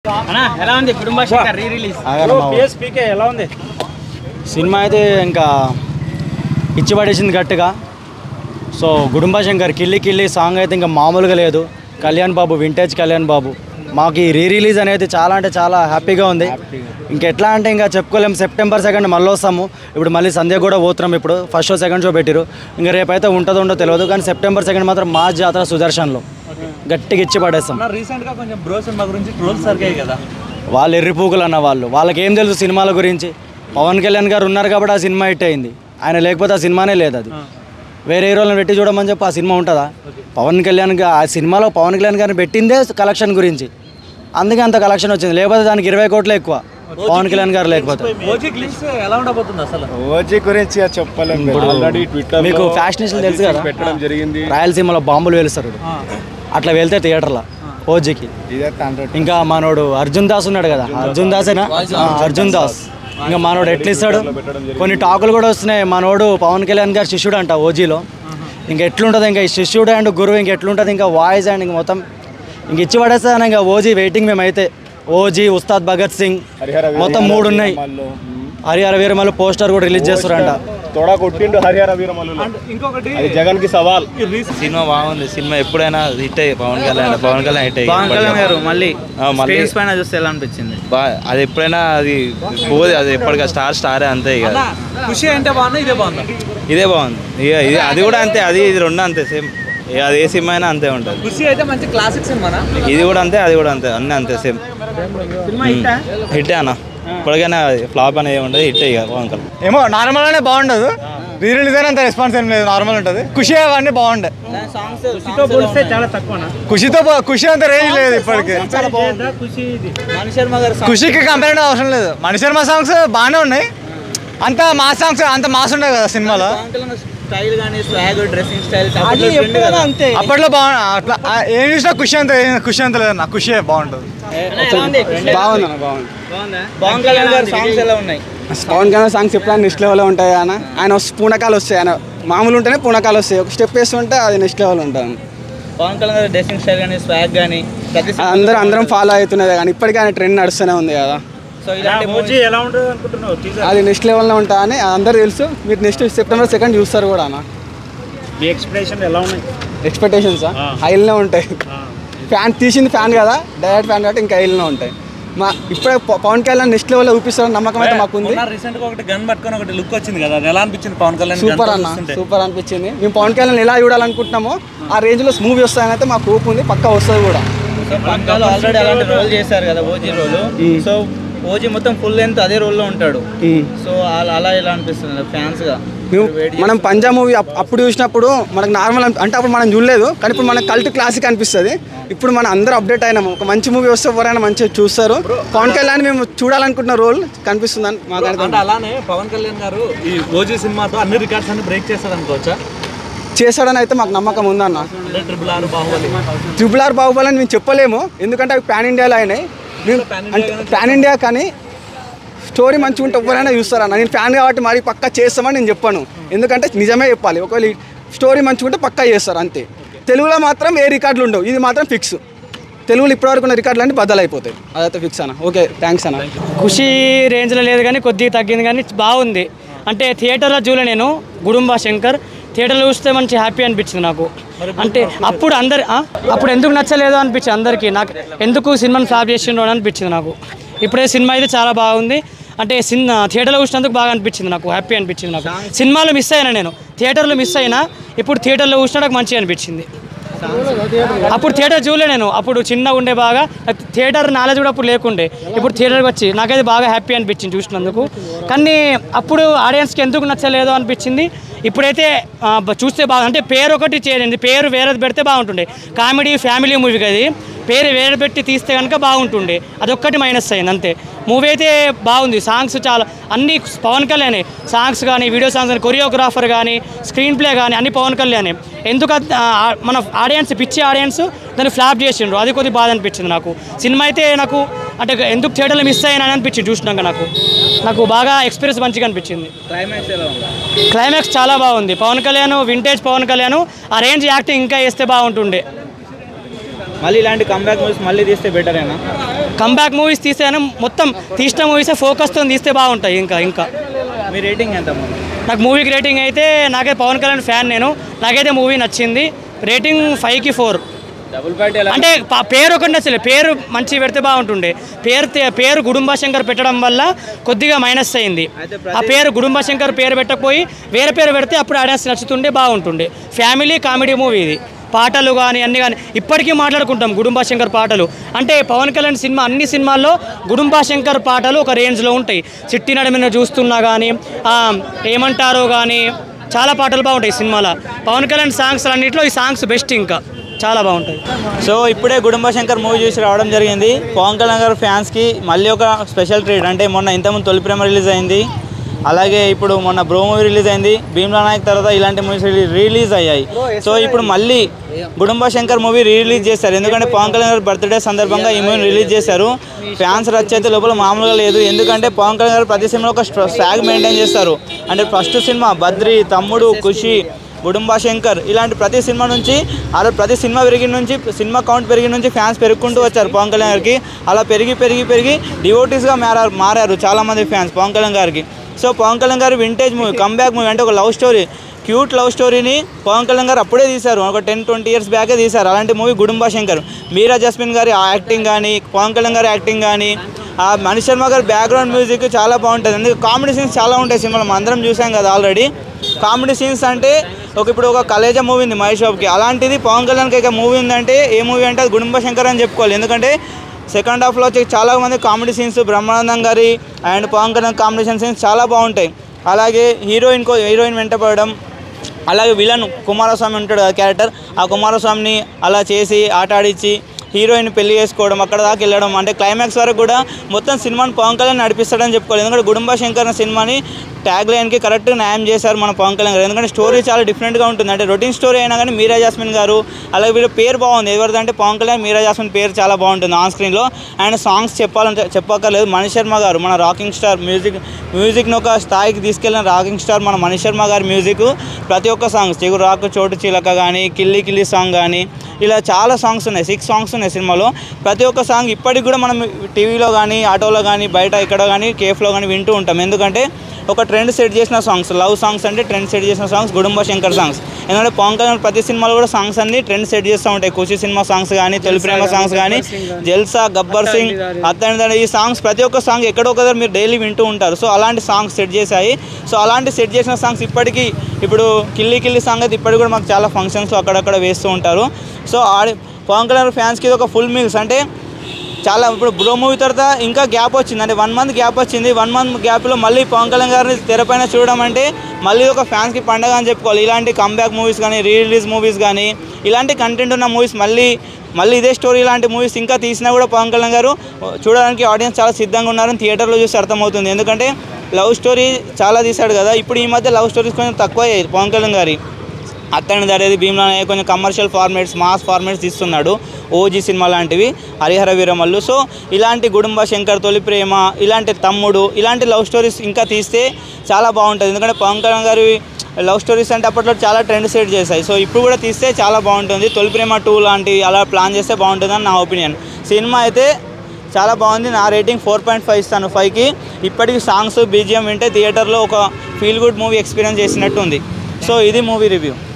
అన్నా ఎలా ఉంది కుటుంబ శంకర్ రీ రిలీజ్ పిఎస్పీకే ఎలా ఉంది సినిమా అయితే ఇంకా ఇచ్చి పడేసింది గట్టిగా సో గుడుంబ శంకర్ కిల్లి కిల్లి సాంగ్ అయితే ఇంకా మామూలుగా లేదు కళ్యాణ్ బాబు వింటేజ్ కళ్యాణ్ బాబు మాకు ఈ రీ రిలీజ్ అనేది చాలా అంటే చాలా హ్యాపీగా ఉంది ఇంకెట్లా అంటే ఇంకా చెప్పుకోలేము సెప్టెంబర్ సెకండ్ మళ్ళీ వస్తాము ఇప్పుడు మళ్ళీ సంధ్య కూడా పోతున్నాం ఇప్పుడు ఫస్ట్ షో సెకండ్ షో పెట్టిరు ఇంకా రేపైతే ఉంటుందో ఉండో తెలియదు కానీ సెప్టెంబర్ సెకండ్ మాత్రం మా జాతర సుదర్శన్లో గట్టిగా ఇచ్చి పడేస్తాం రీసెంట్ గా కొంచెం బ్రో సినిమా గురించి ట్రోల్స్ సరిగాయి కదా వాళ్ళు ఎర్రిపూకులు అన్న వాళ్ళు వాళ్ళకి ఏం తెలుసు సినిమాల గురించి పవన్ కళ్యాణ్ గారు ఉన్నారు కాబట్టి ఆ సినిమా హిట్ అయింది ఆయన లేకపోతే ఆ సినిమానే లేదు అది వేరే హీరోలను పెట్టి చూడమని చెప్పి ఆ సినిమా ఉంటుందా పవన్ కళ్యాణ్ గా- ఆ సినిమాలో పవన్ కళ్యాణ్ గారిని పెట్టిందే కలెక్షన్ గురించి అందుకే అంత కలెక్షన్ వచ్చింది లేకపోతే దానికి ఇరవై కోట్లే ఎక్కువ పవన్ కళ్యాణ్ గారు లేకపోతే ఓజీ గ్లిమ్స్ ఎలా ఉండబోతుంది అసలు ఓజీ గురించి చెప్పలేము ఇప్పుడు ఆల్రెడీ ట్విట్టర్ మీకు ఫ్యాషనిస్టులు తెలుసు కదా పెట్టడం జరిగింది రాయలసీమలో బాంబులు వేలుస్తారు ఇప్పుడు. అట్లా వెళ్తే థియేటర్లో ఓజీకి ఇదే తండ్రి ఇంకా మనోడు అర్జున్ దాస్ ఉన్నాడు కదా అర్జున్ దాసేనా ఆ, అర్జున్ దాస్ ఇంకా మనోడు ఎట్లా ఇస్తాడు కొన్ని టాకులు కూడా వస్తున్నాయి మనోడు పవన్ కళ్యాణ్ గారు శిష్యుడు అంట ఓజీలో ఇంకా ఎట్లుంటుంది ఇంకా ఈ శిష్యుడు అండ్ గురువు ఇంక ఎట్లుంటుంది ఇంకా వాయిస్ అండ్ ఇంక మొత్తం ఇంక ఇచ్చి పడేస్తాను ఇంకా ఓజీ వెయిటింగ్ మేమైతే ఓజీ ఉస్తాద్ భగత్ సింగ్ హరిహర వీర మొత్తం మూడు ఉన్నాయి వీరమల్లు. హరిహర వీరమల్లు పోస్టర్ కూడా రిలీజ్ చేస్తారంట తోడా కొట్టిండు హరిహర వీరమల్లు ఇంకొకటి అది జగన్ కి సవాల్ సినిమా బాగుంది సినిమా ఎప్పుడైనా హిట్ అయ్యి పవన్ కళ్యాణ్ పవన్ కళ్యాణ్ హిట్ అయ్యి పవన్ కళ్యాణ్ గారు మళ్ళీ ఆ, మళ్ళీ స్క్రీన్స్ పైన చూస్తే ఎలా అనిపించింది బా అది ఎప్పుడైనా అది పోదు అది ఎప్పటికీ స్టార్ స్టారే అంతే ఇక అన్న, ఖుషి అంటే బాగుందా ఇదే బాగుందా ఇదే బాగుంది ఇక ఇది అది కూడా అంతే అది ఇది రెండు అంతే సేమ్ ఇక అది ఏ సినిమా అయినా అంతే ఉంటుంది ఖుషి అయితే మంచి క్లాసిక్ సినిమానా ఇది కూడా అంతే అది కూడా అంతే అన్నీ అంతే సేమ్ సినిమా హిట్టా హిట్ అన్న ఇప్పటికైనా ఫ్లాప్ అనేది ఏమి ఉండదు హిట్ ఇక పవన్ కళ్యాణ్ ఏమో నార్మల్గానే బాగుండదు రీ రిలీజ్ అయినా అంత రెస్పాన్స్ ఏం లేదు నార్మల్ ఉంటుంది ఖుషి అవన్నీ బాగుండే ఖుషితో పోలిస్తే చాలా తక్కువనా ఖుషితో పో- ఖుషి అంత రేంజ్ లేదు ఇప్పటికి ఖుషి ఇది మణి శర్మ గారు ఖుషికి కంపేర్ అవసరం లేదు మణి శర్మ సాంగ్స్ బాగానే ఉన్నాయి అంత మా సాంగ్స్ అంత మాస్ ఉండవు కదా సినిమాలో స్టైల్ కానీ స్వాగ్ డ్రెస్సింగ్ స్టైల్ అంతే అప్పట్లో బాగు అట్లా ఆ, ఏం చూసినా ఖుషి అంత ఖుషి అంత లేదు నాకు ఖుషి బాగుంటుంది బాగుంది అన్న బాగుంది బాగుందా పవన్ కళ్యాణ్ గారు సాంగ్స్ ఎలా ఉన్నాయి పవన్ కళ్యాణ్ సాంగ్స్ ఎప్పుడైనా నెక్స్ట్ లెవెల్లో ఉంటాయి అన్న ఆయన వస్తు- పూనకాలు వస్తాయి ఆయన మామూలు ఉంటేనే పూనకాలు వస్తాయి ఒక స్టెప్ వేస్తుంటే అది నెక్స్ట్ లెవెల్ ఉంటుంది పవన్ కళ్యాణ్ గారు డ్రెస్సింగ్ స్టైల్ కానీ స్వాగ్ కానీ ప్రతి అందరూ అందరం ఫాలో అవుతున్నది కానీ ఇప్పటికీ ఆయన ట్రెండ్ నడుస్తూనే ఉంది కదా సో ఇలాంటి ఓజీ ఎలా ఉంటుంది అనుకుంటున్నావు టీజర్ అది నెక్స్ట్ లెవెల్లో ఉంటా అని అందరూ తెలుసు మీరు నెక్స్ట్ సెప్టెంబర్ సెకండ్ చూస్తారు కూడా అన్న మీ ఎక్స్ప్రెషన్ ఎలా ఉన్నాయి ఎక్స్పెక్టేషన్స్ హైల్నే ఉంటాయి ఫ్యాన్ తీసింది ఫ్యాన్ కదా డైరెక్ట్ ఫ్యాన్ కాబట్టి ఇంకా హైల్నే ఉంటాయి మా ఇప్పుడే ప- పవన్ కళ్యాణ్ నెక్స్ట్ లెవెల్లో చూపిస్తారని నమ్మకం అయితే మాకు ఉంది రీసెంట్ గా ఒకటి గన్ పట్టుకొని ఒకటి లుక్ వచ్చింది కదా అది ఎలా అనిపించింది పవన్ కళ్యాణ్ సూపర్ gun తో అన్న చూస్తుంటే? సూపర్ అనిపించింది మేము పవన్ కళ్యాణ్ ఎలా చూడాలనుకుంటున్నామో ఆ రేంజ్లో మూవీ వస్తాయని అయితే మాకు హోప్ ఉంది పక్కా వస్తుంది కూడా సో పక్కాలు ఆల్రెడీ అలాంటి రోల్ చేశారు కదా ఓజీ రోల్ సో ఓజీ మొత్తం ఫుల్ లెంత్ అదే రోల్లో ఉంటాడు సో అలా అలా ఎలా అనిపిస్తుంది ఫ్యాన్స్ గా మేము మనం పంజాబ్ మూవీ అప్పుడు చూసినప్పుడు మనకు నార్మల్ అంటే అప్పుడు మనం చూడలేదు కానీ ఇప్పుడు మనకు కల్ట్ క్లాసిక్ అనిపిస్తుంది ఇప్పుడు మనం అందరూ అప్డేట్ అయినాము ఒక మంచి మూవీ వస్తే ఎవరైనా మంచిగా చూస్తారు పవన్ కళ్యాణ్ మేము చూడాలనుకుంటున్న రోల్ కనిపిస్తుందని మాకు అంటే అర్థం అలానే పవన్ కళ్యాణ్ గారు ఈ ఓజీ సినిమాతో అన్ని రికార్డ్స్ అన్ని బ్రేక్ చేస్తారు అనుకోవచ్చా చేస్తాడని అయితే మాకు నమ్మకం ఉందన్న అంటే triple R Baahubali triple R Baahubali అని మేము చెప్పలేము ఎందుకంటే అవి పాన్ ఇండియాలో అయినాయి మేము అంటే పాన్ ఇండియా కానీ స్టోరీ మంచిగా ఉంటే ఎవరైనా చూస్తారన్న నేను ఫ్యాన్ కాబట్టి మరి పక్కా చేస్తామని నేను చెప్పాను ఎందుకంటే నిజమే చెప్పాలి ఒకవేళ ఈ స్టోరీ మంచిగా ఉంటే పక్కా చేస్తారు అంతే తెలుగులో మాత్రం ఏ రికార్డులు ఉండవు ఇది మాత్రం ఫిక్స్ తెలుగులో ఇప్పటివరకు ఉన్న రికార్డులు అన్నీ బద్దలైపోతాయి అదైతే ఫిక్స్ అన్న ఓకే థ్యాంక్స్ అన్న ఖుషి రేంజ్లో లేదు కానీ కొద్దిగా తగ్గింది కానీ బాగుంది అంటే థియేటర్లో చూడలే నేను గుడుంబ శంకర్ థియేటర్లో చూస్తే మంచి హ్యాపీ అనిపించింది నాకు అంటే అప్పుడు అందరి ఆ? అప్పుడు ఎందుకు నచ్చలేదు అనిపించింది అందరికీ నాకు ఎందుకు సినిమాని ఫ్లాప్ చేసిండ్రు అని అనిపించింది నాకు ఇప్పుడే సినిమా అయితే చాలా బాగుంది అంటే సినిమా థియేటర్లో చూసినందుకు బాగా అనిపించింది నాకు హ్యాపీ అనిపించింది నాకు సినిమాలో మిస్ అయినా నేను థియేటర్లో మిస్ అయినా ఇప్పుడు థియేటర్లో చూసినా నాకు మంచిగా అనిపించింది అప్పుడు థియేటర్ చూడలే నేను అప్పుడు చిన్నగా ఉండే బాగా నాకు థియేటర్ నాలెడ్జ్ కూడా అప్పుడు లేకుండే ఇప్పుడు థియేటర్కి వచ్చి నాకైతే బాగా హ్యాపీ అనిపించింది చూసినందుకు కానీ అప్పుడు ఆడియన్స్కి ఎందుకు నచ్చలేదో అనిపించింది ఇప్పుడైతే ఆ, బ- చూస్తే బాగా అంటే పేరు ఒకటి చేయండి పేరు వేరేది పెడితే బాగుంటుండే కామెడీ ఫ్యామిలీ మూవీ అది పేరు వేరే పెట్టి తీస్తే కనుక బాగుంటుండే అదొక్కటి మైనస్ అయింది అంతే మూవీ అయితే బాగుంది సాంగ్స్ చాలా అన్ని పవన్ కళ్యాణే సాంగ్స్ కానీ వీడియో సాంగ్స్ కానీ కొరియోగ్రాఫర్ కానీ స్క్రీన్ ప్లే కానీ అన్ని పవన్ కళ్యాణే ఎందుకు అది- ఆ, మన ఆడియన్స్ పిచ్చి ఆడియన్స్ దాన్ని ఫ్లాప్ చేసిండ్రు అది కొద్దిగా బాధ అనిపించింది నాకు సినిమా అయితే నాకు అంటే ఎందుకు థియేటర్లో మిస్ అయ్యాను అని అనిపించింది చూసినాక నాకు నాకు బాగా ఎక్స్పీరియన్స్ మంచిగా అనిపించింది క్లైమాక్స్ ఎలా ఉంది క్లైమాక్స్ చాలా బాగుంది పవన్ కళ్యాణ్ వింటేజ్ పవన్ కళ్యాణ్ ఆ రేంజ్ యాక్టింగ్ ఇంకా వేస్తే బాగుంటుండే మళ్ళీ ఇలాంటి కంబ్యాక్ మూవీస్ మళ్ళీ తీస్తే బెటరేనా కంబ్యాక్ మూవీస్ తీస్తే అయినా మొత్తం తీసిన మూవీసే ఫోకస్తో తీస్తే బాగుంటాయి ఇంకా ఇంకా మీ రేటింగ్ ఎంత మూవీ నాకు మూవీకి రేటింగ్ అయితే నాకే పవన్ కళ్యాణ్ ఫ్యాన్ నేను నాకైతే మూవీ నచ్చింది రేటింగ్ ఫైవ్కి ఫోర్ అంటే ప- పేరు ఒకటి నచ్చలేదు పేరు మంచి పెడితే బాగుంటుండే పేరు తే- పేరు గుడుంబా శంకర్ పెట్టడం వల్ల కొద్దిగా మైనస్ అయింది ఆ పేరు గుడుంబా శంకర్ పేరు పెట్టకపోయి వేరే పేరు పెడితే అప్పుడు ఆడియన్స్ నచ్చుతుండే బాగుంటుండే ఫ్యామిలీ కామెడీ మూవీ ఇది పాటలు కానీ అన్ని కానీ ఇప్పటికీ మాట్లాడుకుంటాం గుడుంబా శంకర్ పాటలు అంటే పవన్ కళ్యాణ్ సినిమా అన్ని సినిమాల్లో గుడుంబా శంకర్ పాటలు ఒక రేంజ్లో ఉంటాయి చిట్టి నడిమిన చూస్తున్నా కానీ ఏమంటారో కానీ చాలా పాటలు బాగుంటాయి సినిమాలో పవన్ కళ్యాణ్ సాంగ్స్ అన్నింటిలో ఈ సాంగ్స్ బెస్ట్ ఇంకా చాలా బాగుంటాయి సో ఇప్పుడే గుడుంబ శంకర్ మూవీ చూసి రావడం జరిగింది పవన్ కళ్యాణ్ గారు ఫ్యాన్స్కి మళ్ళీ ఒక స్పెషల్ ట్రీట్ అంటే మొన్న ఇంతకుముందు తొలి ప్రేమ రిలీజ్ అయింది అలాగే ఇప్పుడు మొన్న బ్రో మూవీ రిలీజ్ అయింది భీమ్లా నాయక్ తర్వాత ఇలాంటి మూవీస్ రిలీజ్ అయ్యాయి సో ఇప్పుడు మళ్ళీ గుడుంబ శంకర్ మూవీ రిలీజ్ చేశారు ఎందుకంటే పవన్ కళ్యాణ్ గారు బర్త్డే సందర్భంగా ఈ మూవీని రిలీజ్ చేశారు ఫ్యాన్స్ రచ్ అయితే లోపల మామూలుగా లేదు ఎందుకంటే పవన్ కళ్యాణ్ గారు ప్రతి సినిమాలో ఒక స్టాగ్ మెయింటైన్ చేస్తారు అంటే ఫస్ట్ సినిమా బద్రి తమ్ముడు ఖుషి గుడుంబా శంకర్ ఇలాంటి ప్రతి సినిమా నుంచి అలా ప్రతి సినిమా పెరిగిన నుంచి సినిమా కౌంట్ పెరిగిన నుంచి ఫ్యాన్స్ పెరుగుకుంటూ వచ్చారు పవన్ కళ్యాణ్ గారికి అలా పెరిగి పెరిగి పెరిగి డివోటీస్గా మారారు మారారు చాలామంది ఫ్యాన్స్ పవన్ కళ్యాణ్ గారికి సో పవన్ కళ్యాణ్ గారి వింటేజ్ మూవీ కంబ్యాక్ మూవీ అంటే ఒక లవ్ స్టోరీ క్యూట్ లవ్ స్టోరీని పవన్ కళ్యాణ్ గారు అప్పుడే తీశారు ఒక టెన్ ట్వంటీ ఇయర్స్ బ్యాకే తీశారు అలాంటి మూవీ గుడుంబా శంకర్ మీరా జస్మిన్ గారి ఆ యాక్టింగ్ కానీ పవన్ కళ్యాణ్ గారి యాక్టింగ్ కానీ ఆ మణి శర్మ గారి బ్యాక్గ్రౌండ్ మ్యూజిక్ చాలా బాగుంటుంది ఎందుకంటే కామెడీ సీన్స్ చాలా ఉంటాయి సినిమాలో మనం అందరం చూసాం కదా ఆల్రెడీ కామెడీ సీన్స్ అంటే ఒక ఇప్పుడు ఒక కలేజ మూవీ ఉంది మహేష్ బాబుకి అలాంటిది పవన్ కళ్యాణ్కి ఇక మూవీ ఉందంటే ఏ మూవీ అంటే అది గుడుంబ శంకర్ అని చెప్పుకోవాలి ఎందుకంటే సెకండ్ హాఫ్లో వచ్చి చాలా మంది కామెడీ సీన్స్ బ్రహ్మానందం గారి and Pawan Kalyan combination scenes చాలా బాగుంటాయి అలాగే హీరోయిన్ కో హీరోయిన్ వెంటపడడం అలాగే విలన్ కుమారస్వామి ఉంటాడు ఆ క్యారెక్టర్ ఆ కుమారస్వామిని అలా చేసి ఆట ఆడించి హీరోయిన్ పెళ్లి చేసుకోవడం అక్కడ దాకా వెళ్ళడం అంటే క్లైమాక్స్ వరకు కూడా మొత్తం సినిమాని పవన్ కళ్యాణ్ నడిపిస్తాడని చెప్పుకోవాలి ఎందుకంటే గుడుంబ శంకర్ అనే సినిమాని ట్యాగ్ లైన్కి కరెక్ట్ న్యాయం చేశారు మన పవన్ కళ్యాణ్ గారు ఎందుకంటే స్టోరీ చాలా డిఫరెంట్గా ఉంటుంది అంటే రొటీన్ స్టోరీ అయినా కానీ మీరా జాస్మిన్ గారు అలాగే వీళ్ళ పేరు బాగుంది ఎవరిదంటే పవన్ కళ్యాణ్ మీరా జాస్మిన్ పేరు చాలా బాగుంటుంది ఆన్ స్క్రీన్లో అండ్ సాంగ్స్ చెప్పాలంటే చెప్పక్కర్లేదు మణి శర్మ గారు మన రాకింగ్ స్టార్ మ్యూజిక్ మ్యూజిక్ని ఒక స్థాయికి తీసుకెళ్ళిన రాకింగ్ స్టార్ మన మణి శర్మ గారి మ్యూజిక్ ప్రతి ఒక్క సాంగ్స్ చిగురు రాకు చోటు చిలక కానీ కిల్లి కిల్లి సాంగ్ కానీ ఇలా చాలా సాంగ్స్ ఉన్నాయి సిక్స్ సాంగ్స్ ఉన్నాయి సినిమాలో ప్రతి ఒక్క సాంగ్ ఇప్పటికి కూడా మనం టీవీలో కానీ ఆటోలో కానీ బయట ఇక్కడ కానీ కేఫ్లో కానీ వింటూ ఉంటాం ఎందుకంటే ఒక ట్రెండ్ సెట్ చేసిన సాంగ్స్ లవ్ సాంగ్స్ అంటే ట్రెండ్ సెట్ చేసిన సాంగ్స్ గుడుంబ శంకర్ సాంగ్స్ ఎందుకంటే పవన్ కళ్యాణ్ ప్రతి సినిమాలో కూడా సాంగ్స్ అన్ని ట్రెండ్ సెట్ చేస్తూ ఉంటాయి ఖుషి సినిమా సాంగ్స్ కానీ తొలి ప్రేమ సాంగ్స్ కానీ జల్సా గబ్బర్ సింగ్ అతని ఈ సాంగ్స్ ప్రతి ఒక్క సాంగ్ ఎక్కడో ఒక దగ్గర మీరు డైలీ వింటూ ఉంటారు సో అలాంటి సాంగ్స్ సెట్ చేశాయి సో అలాంటి సెట్ చేసిన సాంగ్స్ ఇప్పటికీ ఇప్పుడు కిల్లి కిల్లి సాంగ్ అయితే ఇప్పటికి కూడా మాకు చాలా ఫంక్షన్స్ అక్కడక్కడ వేస్తూ ఉంటారు సో ఆడి పవన్ కళ్యాణ్ ఫ్యాన్స్కి ఇది ఒక ఫుల్ మీల్స్ అంటే చాలా ఇప్పుడు బ్రో మూవీ తర్వాత ఇంకా గ్యాప్ వచ్చింది అంటే వన్ మంత్ గ్యాప్ వచ్చింది వన్ మంత్ గ్యాప్లో మళ్ళీ పవన్ కళ్యాణ్ గారిని తెరపైన చూడడం అంటే మళ్ళీ ఒక ఫ్యాన్స్కి పండగ అని చెప్పుకోవాలి ఇలాంటి కంబ్యాక్ మూవీస్ కానీ రీ రిలీజ్ మూవీస్ కానీ ఇలాంటి కంటెంట్ ఉన్న మూవీస్ మళ్ళీ మళ్ళీ ఇదే స్టోరీ ఇలాంటి మూవీస్ ఇంకా తీసినా కూడా పవన్ కళ్యాణ్ గారు చూడడానికి ఆడియన్స్ చాలా సిద్ధంగా ఉన్నారని థియేటర్లో చూసి అర్థమవుతుంది ఎందుకంటే లవ్ స్టోరీ చాలా తీశాడు కదా ఇప్పుడు ఈ మధ్య లవ్ స్టోరీస్ కొంచెం తక్కువ అయ్యాయి పవన్ కళ్యాణ్ గారి అత్తని దరేది భీమ్లా నాయక్ కొంచెం కమర్షియల్ ఫార్మేట్స్ మాస్ ఫార్మేట్స్ తీస్తున్నాడు ఓజీ సినిమా లాంటివి హరిహర వీరమల్లు సో ఇలాంటి గుడుంబ శంకర్ తొలి ప్రేమ ఇలాంటి తమ్ముడు ఇలాంటి లవ్ స్టోరీస్ ఇంకా తీస్తే చాలా బాగుంటుంది ఎందుకంటే పవన్ కళ్యాణ్ గారి లవ్ స్టోరీస్ అంటే అప్పట్లో చాలా ట్రెండ్ సెట్ చేశాయి సో ఇప్పుడు కూడా తీస్తే చాలా బాగుంటుంది తొలి ప్రేమ టూ లాంటివి అలా ప్లాన్ చేస్తే బాగుంటుందని నా ఒపీనియన్ సినిమా అయితే చాలా బాగుంది నా రేటింగ్ ఫోర్ పాయింట్ ఫైవ్ ఇస్తాను ఫైవ్కి ఇప్పటికి సాంగ్స్ బీజిఎం వింటే థియేటర్లో ఒక ఫీల్ గుడ్ మూవీ ఎక్స్పీరియన్స్ చేసినట్టు ఉంది సో ఇది మూవీ రివ్యూ